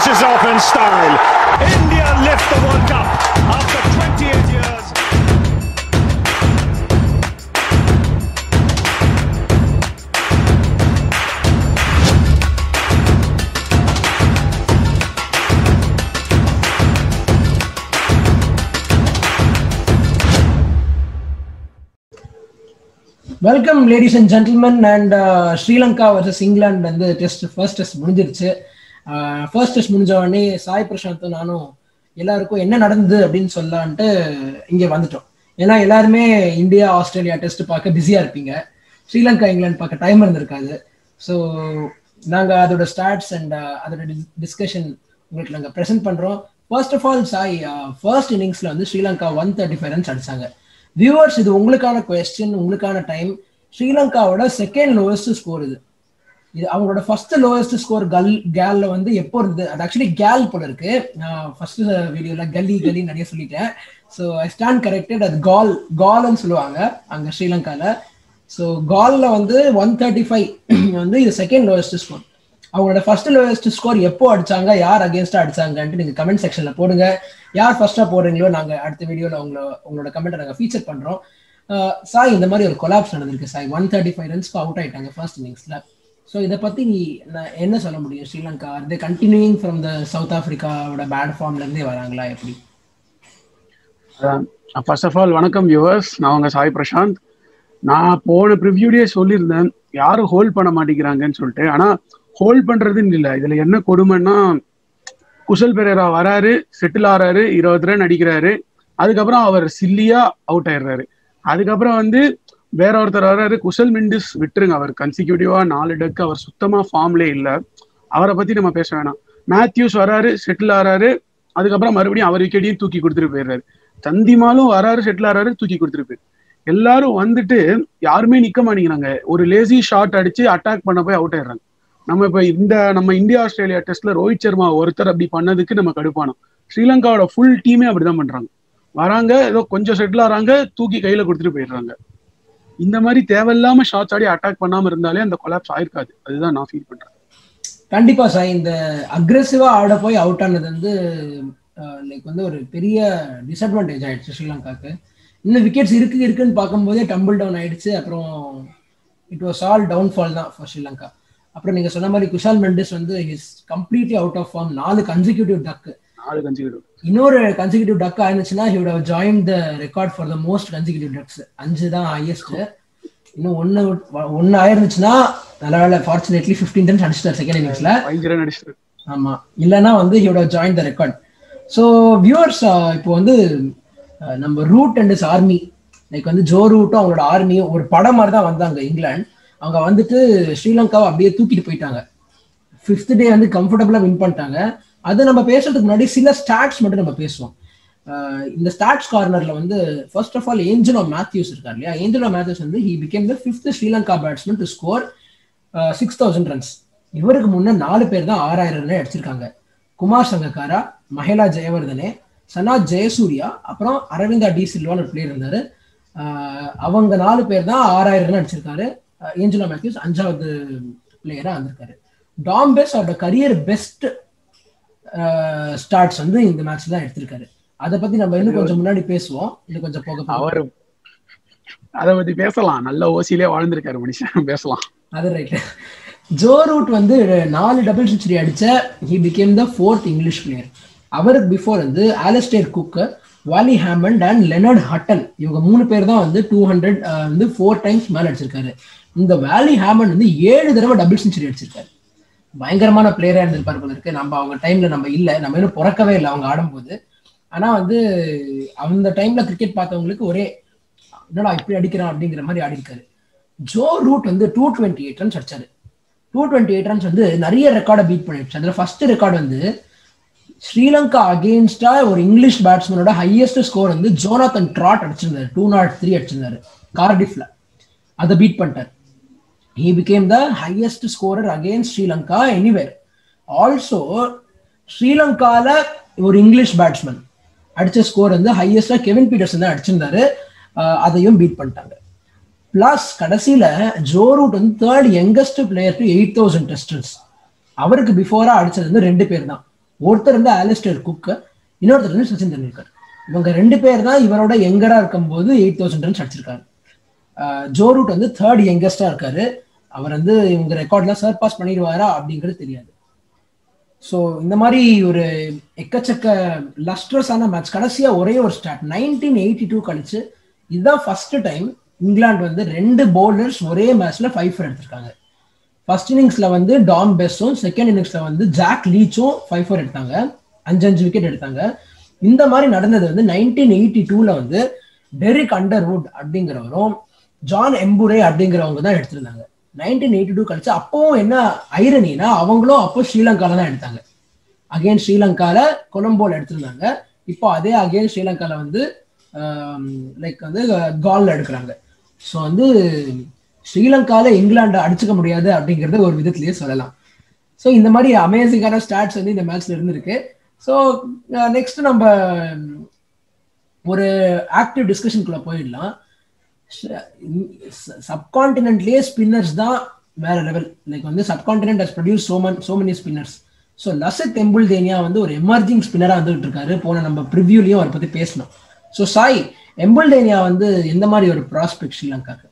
finishes off in style. India lift the World Cup after 28 years. Welcome ladies and gentlemen and Sri Lanka versus England வந்து test first test முடிஞ்சிருச்சு first test முடிஞ்ச உடனே சாய் பிரசாந்தும் நானும் எல்லாருக்கும் என்ன நடந்தது அப்படின்னு சொல்லலான்ட்டு இங்கே வந்துட்டோம் ஏன்னா எல்லாருமே இந்தியா ஆஸ்திரேலியா டெஸ்ட் பார்க்க பிஸியா இருப்பீங்க ஸ்ரீலங்கா இங்கிலாந்து பார்க்க டைம் இருந்திருக்காது ஸோ நாங்கள் அதோட ஸ்டாட்ஸ் அண்ட் அதோட டிஸ்கஷன் உங்களுக்கு நாங்கள் ப்ரெசென்ட் பண்ணுறோம் first of all Sai first இன்னிங்ஸில் வந்து Sri Lanka one thirty five runs அடிச்சாங்க வியூவர்ஸ் இது உங்களுக்கான கொஸ்டின் உங்களுக்கான டைம் ஸ்ரீலங்காவோட செகண்ட் லோவஸ்ட் ஸ்கோர் இது இது அவங்களோட ஃபர்ஸ்ட் லோவஸ்ட் ஸ்கோர் கல் கேல்ல வந்து எப்போ இருந்தது அது ஆக்சுவலி கேல் போல இருக்கு நான் ஃபர்ஸ்ட் வீடியோல கல்லி கல்லி நிறைய சொல்லிட்டேன் ஸோ ஐ ஸ்டாண்ட் கரெக்டட் அது கால் கால்னு சொல்லுவாங்க அங்க ஸ்ரீலங்கால ஸோ கால்ல வந்து ஒன் தேர்ட்டி ஃபைவ் வந்து இது செகண்ட் லோவஸ்ட் ஸ்கோர் அவங்களோட ஃபர்ஸ்ட் லோவஸ்ட் ஸ்கோர் எப்போ அடிச்சாங்க யார் அகேன்ஸ்டா அடிச்சாங்கன்ட்டு நீங்க கமெண்ட் செக்ஷன்ல போடுங்க யார் ஃபர்ஸ்டா போடுறீங்களோ நாங்க அடுத்த வீடியோல உங்களோட உங்களோட கமெண்ட்டை நாங்க ஃபீச்சர் பண்றோம் சாய் இந்த மாதிரி ஒரு கொலாப்ஸ் நடந்திருக்கு சாய் ஒன் தேர்ட்டி ஃபைவ் ரன்ஸ்க்கு அவுட் ஆயிட்டாங்க ஃபர்ஸ்ட் இன்னிங்ஸ்ல ஸோ இதை பத்தி நீ நான் என்ன சொல்ல முடியும் ஸ்ரீலங்கா இது கண்டினியூயிங் ஃப்ரம் த சவுத் ஆப்பிரிக்காவோட பேட் ஃபார்ம்ல இருந்தே வராங்களா எப்படி ஃபர்ஸ்ட் ஆஃப் ஆல் வணக்கம் வியூவர்ஸ் நான் உங்க சாய் பிரசாந்த் நான் போன ப்ரிவியூலேயே சொல்லியிருந்தேன் யாரும் ஹோல்ட் பண்ண மாட்டேங்கிறாங்கன்னு சொல்லிட்டு ஆனா ஹோல்ட் பண்றதுன்னு இல்லை இதுல என்ன கொடுமைன்னா குசல் பெரேரா வராரு செட்டில் ஆறாரு இருபது ரன் அடிக்கிறாரு அதுக்கப்புறம் அவர் சில்லியா அவுட் ஆயிடுறாரு அதுக்கப்புறம் வந்து வேற ஒருத்தர் வர்றாரு குசல் மிண்டிஸ் விட்டுருங்க அவர் கன்சிக்யூட்டிவா நாலு டக்கு அவர் சுத்தமா ஃபார்ம்லே இல்ல அவரை பத்தி நம்ம பேச வேணாம் மேத்யூஸ் வராரு செட்டில் ஆறாரு அதுக்கப்புறம் மறுபடியும் அவர் விக்கெட்டையும் தூக்கி கொடுத்துட்டு போயிடுறாரு தந்திமாலும் வராரு செட்டில் ஆறாரு தூக்கி கொடுத்துட்டு போயிரு எல்லாரும் வந்துட்டு யாருமே நிக்க மாட்டேங்கிறாங்க ஒரு லேசி ஷாட் அடிச்சு அட்டாக் பண்ண போய் அவுட் ஆயிடுறாங்க நம்ம இப்ப இந்த நம்ம இந்தியா ஆஸ்திரேலியா டெஸ்ட்ல ரோஹித் சர்மா ஒருத்தர் அப்படி பண்ணதுக்கு நம்ம கடுப்பானோம் ஸ்ரீலங்காவோட ஃபுல் டீமே அப்படிதான் பண்றாங்க வராங்க ஏதோ கொஞ்சம் செட்டில் ஆறாங்க தூக்கி கையில கொடுத்துட்டு போயிடுறாங்க இந்த மாதிரி தேவையில்லாம ஷாட்ஸ் ஆடி அட்டாக் பண்ணாம இருந்தாலே அந்த கொலாப்ஸ் ஆயிருக்காது அதுதான் நான் ஃபீல் பண்றேன் கண்டிப்பா சார் இந்த அக்ரெசிவா ஆட போய் அவுட் ஆனது வந்து லைக் வந்து ஒரு பெரிய டிஸ்அட்வான்டேஜ் ஆயிடுச்சு ஸ்ரீலங்காக்கு இன்னும் விக்கெட்ஸ் இருக்கு இருக்குன்னு பார்க்கும்போதே டம்பிள் டவுன் ஆயிடுச்சு அப்புறம் இட் வாஸ் ஆல் டவுன்ஃபால் தான் ஃபார் ஸ்ரீலங்கா அப்புறம் நீங்க சொன்ன மாதிரி குஷால் மெண்டிஸ் வந்து is completely out of form நாலு கன்சிக்யூட்டிவ் டக்கு நாலு கன்சிக்யூட்டிவ் இன்னொரு கன்சிக்யூட்டிவ் டக் ஆயிருந்துச்சுன்னா he would join the record for the most consecutive ducks அஞ்சு தான் ஹையஸ்ட் இன்னும் ஒன்னு ஒன்னு ஆயிருந்துச்சுன்னா நல்ல வேலை ஃபார்ச்சுனேட்லி ஃபிஃப்டீன் ரன்ஸ் அடிச்சிட்டார் செகண்ட் இன்னிங்ஸ்ல பதினஞ்சு ரன் அடிச்சிட்டு ஆமா இல்லைன்னா வந்து he would join the record so viewers இப்போ வந்து நம்ம Root and his army like வந்து ஜோ ரூட்டும் அவங்களோட ஆர்மியும் ஒரு படம் மாதிரி தான் வந்தாங்க இங்கிலாந்து அவங்க வந்துட்டு ஸ்ரீலங்காவை அப்படியே தூக்கிட்டு போயிட்டாங்க ஃபிஃப்த் டே வந்து கம்ஃபர்டபுளா வின் பண்ணிட்டாங்க அது நம்ம பேசுறதுக்கு முன்னாடி சில ஸ்டாட்ஸ் மட்டும் நம்ம பேசுவோம் இந்த ஸ்டாட்ஸ் கார்னர்ல வந்து first of all Angelo Mathews இருக்கார் இல்லையா ஏஞ்சலோ மேத்யூஸ் வந்து he became the fifth Sri Lanka batsman to score six thousand runs இவருக்கு முன்னே நாலு பேர் தான் ஆறாயிரம் ரன் அடிச்சிருக்காங்க குமார் சங்கக்காரா மஹேலா ஜெயவர்தனே சனாத் ஜெயசூர்யா அப்புறம் அரவிந்தா டி சில்வான்னு ஒரு பிளேயர் இருந்தாரு அவங்க நாலு பேர் தான் ஆறாயிரம் ரன் அடிச்சிருக்காரு ஏஞ்சலோ மேத்யூஸ் அஞ்சாவது பிளேயரா வந்திருக்காரு டாம்பெஸ் அவரோட கரியர் பெஸ்ட் ஸ்டார்ட்ஸ் வந்து இந்த மேட்ச் தான் எடுத்திருக்காரு அதை பத்தி நம்ம இன்னும் கொஞ்சம் முன்னாடி பேசுவோம் இன்னும் கொஞ்சம் போக அவர் அத பத்தி பேசலாம் நல்ல ஓசிலே வாழ்ந்திருக்காரு மனுஷன் பேசலாம் அது ரைட் ஜோ ரூட் வந்து நாலு டபுள் செஞ்சுரி அடிச்ச he became the fourth English player அவருக்கு பிஃபோர் வந்து Alastair Cook Wally Hammond and Leonard Hutton இவங்க மூணு பேர் தான் வந்து டூ ஹண்ட்ரட் வந்து ஃபோர் டைம்ஸ் மேல அடிச்சிருக்காரு இந்த வேலி ஹேமண்ட் வந்து ஏழு தடவை டபுள் செஞ்சுரி அடிச்சிருக்காரு பயங்கரமான பிளேயரா இருந்திருப்பாரு போல இருக்கு நம்ம அவங்க டைம்ல நம்ம இல்ல நம்ம இன்னும் பிறக்கவே இல்லை அவங்க ஆடும்போது ஆனா வந்து அந்த டைம்ல கிரிக்கெட் பார்த்தவங்களுக்கு ஒரே என்னடா இப்படி அடிக்கிறான் அப்படிங்கிற மாதிரி ஆடி இருக்காரு ஜோ ரூட் வந்து டூ டுவெண்ட்டி எயிட் ரன்ஸ் அடிச்சாரு டூ டுவெண்ட்டி எயிட் ரன்ஸ் வந்து நிறைய ரெக்கார்டை பீட் பண்ணிடுச்சு அதுல ஃபர்ஸ்ட் ரெக்கார்டு வந்து ஸ்ரீலங்கா அகேன்ஸ்டா ஒரு இங்கிலீஷ் பேட்ஸ்மேனோட ஹையஸ்ட் ஸ்கோர் வந்து ஜோனாத்தன் ட்ராட் அடிச்சிருந்தாரு டூ நாட் த்ரீ அடிச்சிருந்தாரு கார்டிஃப்ல அதை பீட் பண்ணிட்டார் he became the highest scorer against Sri Lanka anywhere also ஸ்ரீலங்கால ஒரு இங்கிலீஷ் பேட்ஸ்மேன் அடிச்ச ஸ்கோர் வந்து ஹையஸ்டா கெவின் பீட்டர்சன் தான் அடிச்சிருந்தாரு அதையும் பீட் பண்ணிட்டாங்க பிளஸ் கடைசியில ஜோ ரூட் வந்து third youngest player to eight thousand testers அவருக்கு பிஃபோரா அடிச்சது வந்து ரெண்டு பேர் தான் ஒருத்தர் வந்து ஆலிஸ்டர் குக் இன்னொருத்தர் வந்து சச்சின் தெண்டுல்கர் இவங்க ரெண்டு பேர் தான் இவரோட எங்கரா இருக்கும்போது எயிட் தௌசண்ட் ரன்ஸ் அடிச்சிருக்காரு ஜோ ரூட் வந்து தேர்ட் யங்கஸ்டா இருக்காரு அவர் வந்து இவங்க ரெக்கார்ட்லாம் சர்பாஸ் பண்ணிடுவாரா அப்படிங்கிறது தெரியாது ஸோ இந்த மாதிரி ஒரு எக்கச்சக்க லஸ்ட்ரஸான மேட்ச் கடைசியா ஒரே ஒரு ஸ்டார்ட் நைன்டீன் எயிட்டி டூ கழிச்சு இதுதான் ஃபர்ஸ்ட் டைம் இங்கிலாந்து வந்து ரெண்டு பவுலர்ஸ் ஒரே மேட்ச்ல ஃபைவ் ஃபர் எடுத்திருக்காங்க ஃபர்ஸ்ட் இன்னிங்ஸ்ல வந்து டாம் பெஸ்ஸும் செகண்ட் இன்னிங்ஸ்ல வந்து ஜாக் லீச்சும் ஃபைவ் ஃபோர் எடுத்தாங்க அஞ்சு அஞ்சு விக்கெட் எடுத்தாங்க இந்த மாதிரி நடந்தது வந்து நைன்டீன் எயிட்டி டூல வந்து டெரிக் அண்டர்வுட் அப்படிங்கிறவரும் ஜான் எம்புரே அப்படிங்கிறவங்க தான் எடுத்திருந்தாங்க நைன்டீன் எயிட்டி டூ கழிச்சு அப்பவும் என்ன ஐரனினா அவங்களும் அப்போ ஸ்ரீலங்கால தான் எடுத்தாங்க அகைன் ஸ்ரீலங்கால கொலம்போல எடுத்திருந்தாங்க இப்போ அதே அகைன் ஸ்ரீலங்கால வந்து லைக் வந்து கால்ல எடுக்கிறாங்க ஸோ வந்து ஸ்ரீலங்கால இங்கிலாண்டை அடிச்சுக்க முடியாது அப்படிங்கறத ஒரு விதத்திலேயே சொல்லலாம் ஸோ இந்த மாதிரி அமேசிங்கான ஸ்டாட்ஸ் வந்து இந்த மேட்ச்ல இருந்திருக்கு ஸோ நெக்ஸ்ட் நம்ம ஒரு ஆக்டிவ் டிஸ்கஷனுக்குள்ள போயிடலாம் சப்கான்டினென்ட்லேயே ஸ்பின்னர்ஸ் தான் வேற லெவல் லைக் வந்து subcontinent has produce so man so many spinners so Lasith Embuldeniya வந்து ஒரு எமர்ஜிங் ஸ்பின்னராக வந்துகிட்டு இருக்காரு போன நம்ம ப்ரிவியூலையும் அவரை பற்றி பேசணும் ஸோ சாய் எம்புல் தேனியா வந்து எந்த மாதிரி ஒரு ப்ராஸ்பெக்ட் ஸ்ரீலங்காக்கு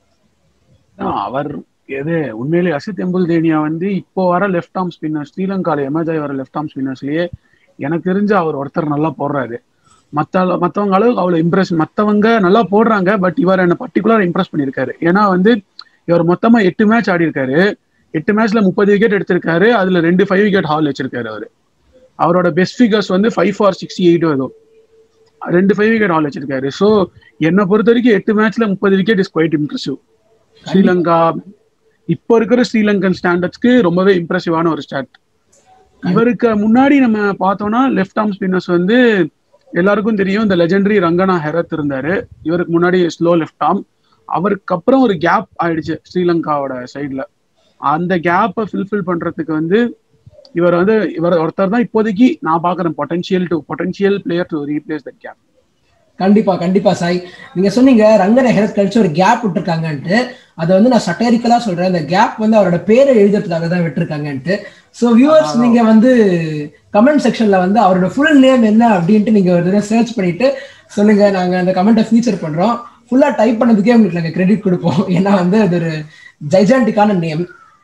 அவர் எது உண்மையிலேயே அசித் எம்புல் தேனியா வந்து இப்போ வர லெஃப்ட் ஆர்ம் ஸ்பின்னர் ஸ்ரீலங்கால எமர்ஜ் ஆகி வர லெஃப்ட் ஆர்ம் ஸ்பின்னர்ஸ்லயே எனக்கு தெரிஞ்சு அவர் ஒருத்தர் நல்லா போடுறாரு மத்த மத்தவங்க அளவுக்கு அவ்வளவு இம்ப்ரெஸ் மத்தவங்க நல்லா போடுறாங்க பட் இவர் என்ன பர்டிகுலர் இம்ப்ரெஸ் பண்ணிருக்காரு ஏன்னா வந்து இவர் மொத்தமா எட்டு மேட்ச் ஆடி இருக்காரு எட்டு மேட்ச்ல முப்பது விக்கெட் எடுத்திருக்காரு அதுல ரெண்டு ஃபைவ் விக்கெட் ஹால் வச்சிருக்காரு அவரு அவரோட பெஸ்ட் ஃபிகர்ஸ் வந்து ஃபைவ் ஃபார் சிக்ஸ்டி எயிட் வரும் ரெண்டு ஃபைவ் விக்கெட் ஹால் வச்சிருக்காரு ஸோ என்னை பொறுத்த வரைக்கும் எட்டு மேட்ச்ல முப்பது wicket is quite impressive Sri Lanka இப்போ இருக்கிற ஸ்ரீலங்கன் ஸ்டாண்டர்ட்ஸ்க்கு ரொம்பவே இம்ப்ரெசிவான ஒரு ஸ்டாட் இவருக்கு முன்னாடி நம்ம பார்த்தோம்னா லெஃப்ட் ஆர்ம் ஸ்பின்னர்ஸ் வந்து எல்லாருக்கும் தெரியும் இந்த லெஜெண்டரி ரங்கனா ஹெரத் இருந்தாரு இவருக்கு முன்னாடி ஸ்லோ லெஃப்ட் ஆர்ம் அவருக்கு அப்புறம் ஒரு கேப் ஆயிடுச்சு ஸ்ரீலங்காவோட சைட்ல அந்த கேப்பை ஃபில்ஃபில் பண்றதுக்கு வந்து இவர் வந்து இவர் ஒருத்தர் தான் இப்போதைக்கு நான் பாக்குறேன் potential to potential player to replace that gap கண்டிப்பா கண்டிப்பா சாய் நீங்க சொன்னீங்க ரங்கன ஹெரத் கழிச்சு ஒரு கேப் விட்டுருக்காங்கன்ட்டு அதை வந்து நான் சட்டரிக்கலா சொல்றேன் அந்த கேப் வந்து அவரோட பேரை எழுதுறதுக்காக தான் விட்டுருக்காங்கன்ட்டு ஸோ வியூவர்ஸ் நீங்க வந்து கமெண்ட் செக்ஷன்ல வந்து அவரோட ஃபுல் நேம் என்ன அப்படின்ட்டு நீங்க ஒரு தடவை சர்ச் பண்ணிட்டு சொல்லுங்க நாங்க அந்த கமெண்ட்டை ஃபீச்சர் பண்றோம் ஃபுல்லா டைப் பண்ணதுக்கே உங்களுக்கு நாங்க கிரெடிட் கொடுப்போம் ஏன்னா வந்து அது ஒரு ஜைஜாண்டிக்கான நேம்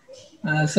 ஸோ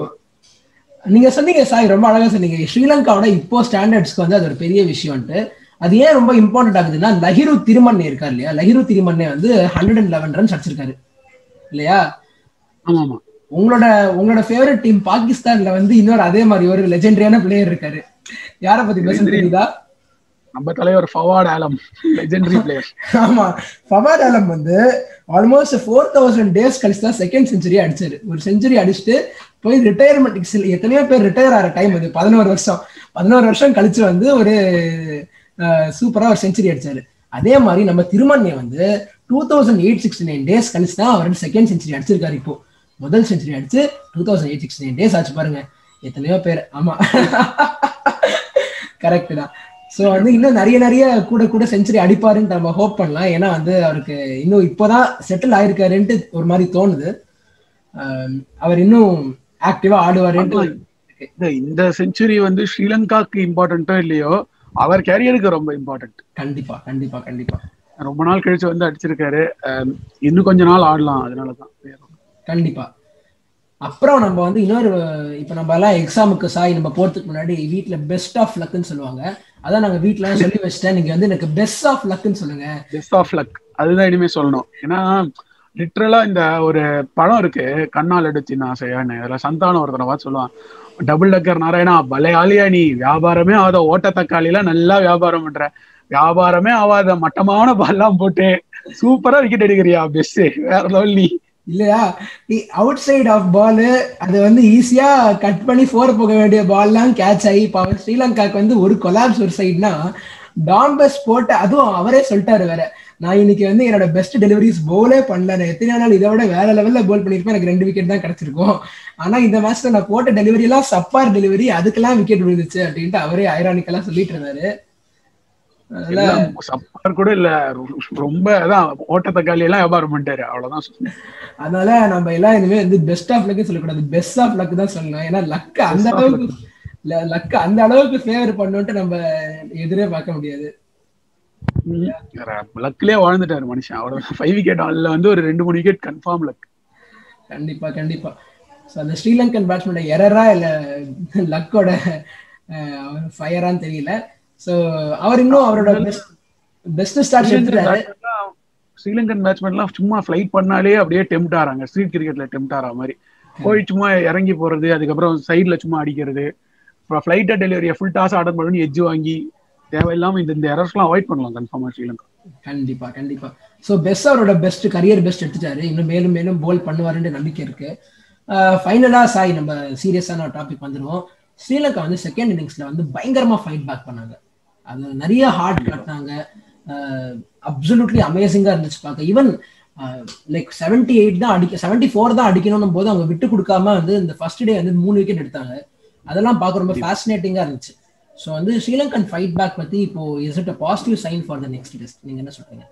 நீங்க சொன்னீங்க சாய் ரொம்ப அழகா சொன்னீங்க ஸ்ரீலங்காவோட இப்போ ஸ்டாண்டர்ட்ஸ்க்கு வந்து அது ஒரு பெரிய விஷயம்ட்டு அது ஏன் ரொம்ப இம்பார்ட்டன்ட் ஆகுதுன்னா லஹிரு திருமண்ணே இருக்கார் இல்லையா லஹிரு திருமண்ணே வந்து ஹண்ட்ரட் அண்ட் லெவன் ரன்ஸ் அடிச்சிருக்காரு இல்லையா ஆமா ஆமா உங்களோட உங்களோட ஃபேவரட் டீம் பாகிஸ்தான்ல வந்து இன்னொரு அதே மாதிரி ஒரு லெஜெண்டரியான பிளேயர் இருக்காரு யார பத்தி பேச தெரியுதா நம்ம தலைவர் ஃபவாட் ஆலம் லெஜெண்டரி பிளேயர் ஆமா ஃபவாட் ஆலம் வந்து ஆல்மோஸ்ட் ஃபோர் தௌசண்ட் டேஸ் கழிச்சு தான் செகண்ட் செஞ்சுரி அடிச்சாரு ஒரு செஞ்சுரி அடிச்சுட்டு போய் ரிட்டையர்மெண்ட் எத்தனையோ பேர் ரிட்டையர் ஆகிற டைம் அது பதினோரு வருஷம் பதினோரு வருஷம் கழிச்சு வந்து ஒரு சூப்பரா ஒரு செஞ்சுரி அடிச்சாரு அதே மாதிரி நம்ம திருமண்யை வந்து two thousand eight sixty nine days கழிச்சு தான் அவர் செகண்ட் செஞ்சுரி அடிச்சிருக்காரு இப்போ முதல் செஞ்சுரி அடிச்சு two thousand eight sixty nine days ஆச்சு பாருங்க எத்தனையோ பேர் ஆமா கரெக்ட் தான் ஸோ வந்து இன்னும் நிறைய நிறைய கூட கூட செஞ்சுரி அடிப்பாருன்னு நம்ம ஹோப் பண்ணலாம் ஏன்னா வந்து அவருக்கு இன்னும் இப்போதான் செட்டில் ஆயிருக்காருன்ட்டு ஒரு மாதிரி தோணுது அவர் இன்னும் ஆக்டிவா ஆடுவாருன்ட்டு இந்த செஞ்சுரி வந்து ஸ்ரீலங்காக்கு இம்பார்ட்டன்ட்டோ இல்லையோ அவர் கேரியருக்கு ரொம்ப இம்பார்ட்டன்ட் கண்டிப்பா கண்டிப்பா கண்டிப்பா ரொம்ப நாள் கழிச்சு வந்து அடிச்சிருக்காரு இன்னும் கொஞ்ச நாள் ஆடலாம் அதனாலதான் கண்டிப்பா அப்புறம் நம்ம வந்து இன்னொரு இப்ப நம்ம எல்லாம் எக்ஸாமுக்கு சாய் நம்ம போறதுக்கு முன்னாடி வீட்டுல பெஸ்ட் ஆஃப் லக்னு சொல்லுவாங்க அதான் நாங்க வீட்டுல சொல்லி வச்சுட்டேன் நீங்க வந்து எனக்கு பெஸ்ட் ஆஃப் லக்னு சொல்லுங்க பெஸ்ட் ஆஃப் லக் அதுதான் இனிமே சொல்லணும் ஏன்னா லிட்ரலா இந்த ஒரு படம் இருக்கு கண்ணால் எடுத்தின் ஆசையான்னு அதுல சந்தானம் ஒருத்தனை பார்த்து சொல்லுவான் டபுள் டக்கர் நாராயணா பலே ஆலியா நீ வியாபாரமே ஆகாத ஓட்ட தக்காளிலாம் நல்லா வியாபாரம் பண்ற வியாபாரமே ஆகாத மட்டமான பால்லாம் போட்டு சூப்பரா விக்கெட் எடுக்கிறியா பெஸ்ட் வேற லெவல் நீ இல்லையா அவுட் சைட் ஆஃப் பால் அது வந்து ஈஸியா கட் பண்ணி ஃபோர் போக வேண்டிய பால்லாம் கேட்ச் ஆகி இப்போ ஸ்ரீலங்காக்கு வந்து ஒரு கொலாப்ஸ் ஒரு சைட்னா டாம்பஸ் போட்டு அதுவும் அவரே சொல்லிட்டாரு வேற நான் இன்னைக்கு வந்து என்னோட பெஸ்ட் டெலிவரிஸ் போலே பண்ணல நான் எத்தனை நாள் இதை விட வேற லெவல்ல போல் பண்ணிருப்பேன் எனக்கு ரெண்டு விக்கெட் தான் கிடைச்சிருக்கும் ஆனா இந்த மேட்ச்ல நான் போட்ட டெலிவரி எல்லாம் சப்பார் டெலிவரி அதுக்கெல்லாம் விக்கெட் விழுந்துச்சு அப்படின்ட்டு அவரே ஐரானிக்கெல்லாம் சொல்லிட்டு இருந்தாரு சப்பார் கூட இல்ல ரொம்ப அதான் ஓட்ட தக்காளி எல்லாம் வியாபாரம் பண்ணிட்டாரு அவ்வளவுதான் அதனால நம்ம எல்லாம் இனிமே வந்து பெஸ்ட் ஆஃப் லக்கு சொல்லக்கூடாது பெஸ்ட் ஆஃப் லக் தான் சொல்லணும் ஏன்னா லக் அந்த அளவுக்கு லக் அந்த அளவுக்கு ஃபேவர் பண்ணுன்ட்டு நம்ம எதிரே பார்க்க முடியாது லக்லயே வாழ்ந்துட்டாரு மனுஷன் அவரோட ஃபைவ் விக்கெட் ஆல்ல வந்து ஒரு ரெண்டு மூணு விக்கெட் கன்ஃபார்ம் லக் கண்டிப்பா கண்டிப்பா ஸோ அந்த ஸ்ரீலங்கன் பேட்ஸ்மேன் எரரா இல்ல லக்கோட ஃபயரான்னு தெரியல ஸோ அவர் இன்னும் அவரோட பெஸ்ட் பெஸ்ட் ஸ்டார்ட் எடுத்துட்டாரு ஸ்ரீலங்கன் பேட்ஸ்மேன்லாம் சும்மா ஃபிளைட் பண்ணாலே அப்படியே டெம்ட் ஆறாங்க ஸ்ட்ரீட் கிரிக்கெட்ல டெம்ட் ஆற மாதிரி போய் சும்மா இறங்கி போறது அதுக்கப்புறம் சைட்ல சும்மா அடிக்கிறது அப்புறம் ஃபிளைட்டை டெலிவரியை ஃபுல் டாஸ் ஆர்டர் பண்ணி எஜ்ஜு வாங்கி தேவையில்லாம இந்த இந்த எரர்ஸ்லாம் அவாய்ட் பண்ணலாம் கன்ஃபார்மா ஸ்ரீலங்கா கண்டிப்பா கண்டிப்பா ஸோ பெஸ்ட் அவரோட பெஸ்ட் கரியர் பெஸ்ட் எடுத்துட்டாரு இன்னும் மேலும் மேலும் போல் பண்ணுவாருன்ற நம்பிக்கை இருக்கு ஃபைனலா சாய் நம்ம சீரியஸான டாபிக் வந்துருவோம் ஸ்ரீலங்கா வந்து செகண்ட் இன்னிங்ஸ்ல வந்து பயங்கரமா ஃபைட் பேக் பண்ணாங்க அது நிறைய ஹார்ட் காட்டினாங்க அப்சல்யூட்லி அமேசிங்கா இருந்துச்சு பார்க்க ஈவன் லைக் செவன்டி எயிட் தான் அடிக்க செவன்டி ஃபோர் தான் அடிக்கணும் போது அவங்க விட்டு கொடுக்காம வந்து இந்த ஃபர்ஸ்ட் டே வந்து மூணு விக்கெட் எடுத்தாங்க அதெல்லாம் பார்க்க ரொம்ப ஃபேசினேட்டிங்கா இருந்துச்சு ஸோ வந்து ஸ்ரீலங்கன் ஃபைட் பேக் பத்தி இப்போ is it a positive sign for the next test நீங்க என்ன சொல்றீங்க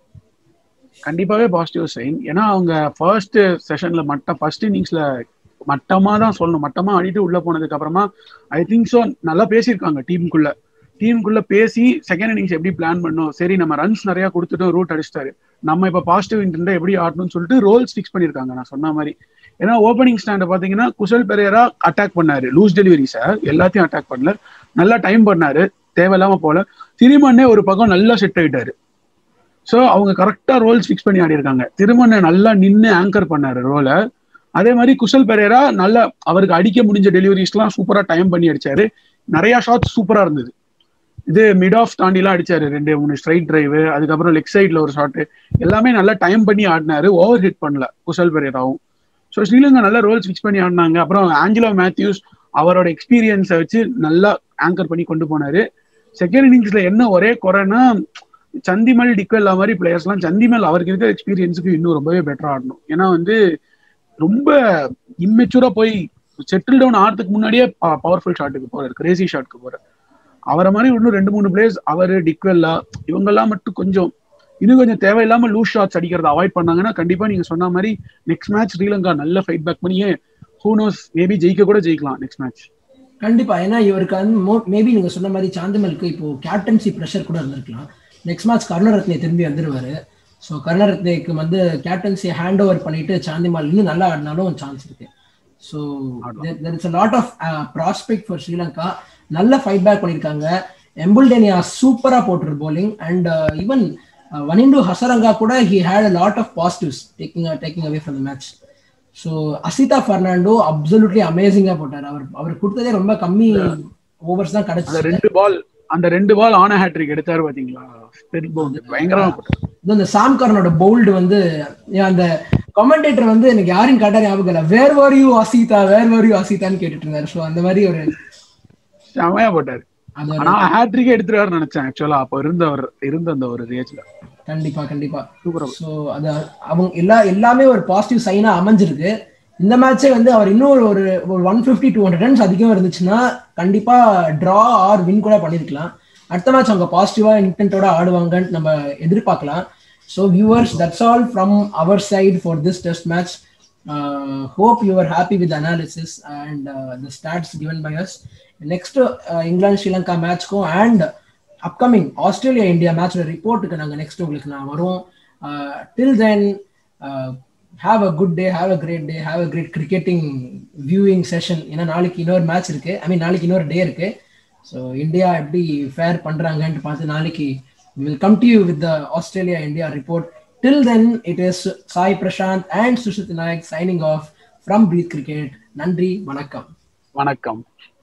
கண்டிப்பாவே பாசிட்டிவ் சைன் ஏன்னா அவங்க ஃபர்ஸ்ட் செஷன்ல மட்டம் ஃபர்ஸ்ட் இன்னிங்ஸ்ல மட்டமா தான் சொல்லணும் மட்டமா ஆடிட்டு உள்ள போனதுக்கு அப்புறமா ஐ திங்க் ஸோ நல்லா பேசியிருக்காங்க டீமுக்குள்ள டீமுக்குள்ள பேசி செகண்ட் இன்னிங்ஸ் எப்படி பிளான் பண்ணும் சரி நம்ம ரன்ஸ் நிறைய கொடுத்துட்டோம் ரூட் அடிச்சிட்டாரு நம்ம இப்ப பாசிட்டிவ் இன்டென்ட் எப்படி ஆடணும்னு சொல்லிட்டு ரோல்ஸ் ஃபிக்ஸ் பண்ணிருக்காங்க நான் சொன்ன மாதிரி ஏன்னா ஓப்பனிங் ஸ்டாண்ட பாத்தீங்கன்னா குசல் பெரியரா அட்டாக் பண்ணாரு லூஸ் டெலிவரிஸ எல்லாத்தையும் அட்டாக் பண்ணல நல்லா டைம் பண்ணாரு தேவையில்லாம போல திருமண்ணே ஒரு பக்கம் நல்லா செட் ஆயிட்டாரு ஸோ அவங்க கரெக்டா ரோல்ஸ் ஃபிக்ஸ் பண்ணி ஆடி இருக்காங்க திருமண்ண நல்லா நின்று ஆங்கர் பண்ணாரு ரோலை அதே மாதிரி குசல் பெரேரா நல்லா அவருக்கு அடிக்க முடிஞ்ச டெலிவரிஸ்லாம் சூப்பரா டைம் பண்ணி அடிச்சாரு நிறைய ஷாட்ஸ் சூப்பரா இருந்தது இது மிட் ஆஃப் தாண்டிலாம் அடிச்சாரு ரெண்டு மூணு ஸ்ட்ரைட் டிரைவ் அதுக்கப்புறம் லெக் சைட்ல ஒரு ஷாட் எல்லாமே நல்லா டைம் பண்ணி ஆடினாரு ஓவர் ஹிட் பண்ணல குசல் பெரேராவும் ஸோ ஸ்ரீலங்கா நல்லா ரோல்ஸ் ஃபிக்ஸ் பண்ணி ஆடினாங்க அப்புறம் ஆஞ்சலோ மேத்யூஸ் அவரோட எக்ஸ்பீரியன்ஸை வச்சு நல்லா ஆங்கர் பண்ணி கொண்டு போனாரு செகண்ட் இன்னிங்ஸ்ல என்ன ஒரே குறைன்னா சந்திமல் டிக்வெல்லா மாதிரி பிளேயர்ஸ்லாம் சந்திமல் அவருக்கு இருக்கிற எக்ஸ்பீரியன்ஸுக்கு இன்னும் ரொம்பவே பெட்டரா ஆடணும் ஏன்னா வந்து ரொம்ப இம்மெச்சூரா போய் செட்டில் டவுன் ஆகிறதுக்கு முன்னாடியே பவர்ஃபுல் ஷாட்டுக்கு போறாரு கிரேசி ஷாட்டுக்கு போறாரு அவரை மாதிரி இன்னும் ரெண்டு மூணு பிளேயர்ஸ் அவரு டிக்வெல்லா இவங்கெல்லாம் மட்டும் கொஞ்சம் இன்னும் கொஞ்சம் தேவையில்லாம லூஸ் ஷாட்ஸ் அடிக்கிறத அவாய்ட் பண்ணாங்கன்னா கண்டிப்பா நீங்க சொன்ன மாதிரி நெக்ஸ்ட் மேட்ச் ஸ்ரீலங்கா நல்ல ஃபைட் பேக் பண்ணியே ஹூனோஸ் மேபி ஜெயிக்க கூட ஜெயிக்கலாம் நெக்ஸ்ட் மேட்ச் கண்டிப்பா ஏன்னா இவருக்கு வந்து மேபி நீங்க சொன்ன மாதிரி சாந்தமலுக்கு இப்போ கேப்டன்சி ப்ரெஷர் கூட இருந்திருக்கலாம் நெக்ஸ்ட் மேட்ச் கருணரத்னே திரும்பி வந்துருவாரு ஸோ கருணரத்னேக்கு வந்து கேப்டன்சி ஹேண்ட் ஓவர் பண்ணிட்டு சாந்திமால் இன்னும் நல்லா ஆடினாலும் சான்ஸ் இருக்கு so there is a lot of prospect for Sri Lanka நல்ல ஃபைட் பேக் பண்ணியிருக்காங்க எம்புல்டேனியா சூப்பரா போட்டுரு bowling and even Wanindu Hasaranga கூட he had a lot of positives taking taking away from the match so Asitha Fernando absolutely அமேசிங்கா போட்டார் அவர் அவர் கொடுத்ததே ரொம்ப கம்மி ஓவர்ஸ் தான் கிடைச்சு ரெண்டு பால் அந்த ரெண்டு பால் ஆன ஹேட்ரிக் எடுத்தாரு பாத்தீங்களா பயங்கரமா போட்டார் இந்த சாம் கரனோட பவுல்டு வந்து அந்த கமெண்டேட்டர் வந்து எனக்கு யாரும் காட்டாரு ஞாபகம் இல்லை where were you Asitha where were you அசிதான்னு கேட்டுட்டு இருந்தாரு ஸோ அந்த மாதிரி ஒரு செமையா போட்டாரு ஆனா ஹேட்ரிக் எடுத்துருவாரு நினைச்சேன் ஆக்சுவலா அப்ப இருந்தவர் இருந்த அந்த ஒரு ரேஜ்ல கண்டிப்பா கண்டிப்பா சூப்பரா ஸோ அது அவங்க எல்லா எல்லாமே ஒரு பாசிட்டிவ் சைனா அமைஞ்சிருக்கு இந்த மேட்சே வந்து அவர் இன்னும் ஒரு ஒரு one fifty two hundred runs அதிகம் இருந்துச்சுன்னா கண்டிப்பா டிரா ஆர் வின் கூட பண்ணிருக்கலாம் அடுத்த மேட்ச் அவங்க பாசிட்டிவா இன்டென்ட்டோட ஆடுவாங்கன்னு நம்ம எதிர்பார்க்கலாம் so viewers that's all from our side for this test match hope you are happy with analysis and the stats given by us next England Sri Lanka மேட்ச்க்கும் அண்ட் அப்கமிங் ஆஸ்திரேலியா இந்தியா மேட்சோட ரிப்போர்ட்டுக்கு நாங்கள் நெக்ஸ்ட் உங்களுக்கு நான் வரும் till then have a good day have a great day have a great cricketing viewing session ஏன்னா நாளைக்கு இன்னொரு மேட்ச் இருக்கு ஐ மீன் நாளைக்கு இன்னொரு டே இருக்கு ஸோ இந்தியா எப்படி ஃபேர் பண்றாங்கன்ட்டு பார்த்து நாளைக்கு will come to you with the Australia India report till then it is Sai Prashanth and Sushith Nayak signing off from Breathe Cricket நன்றி வணக்கம் வணக்கம்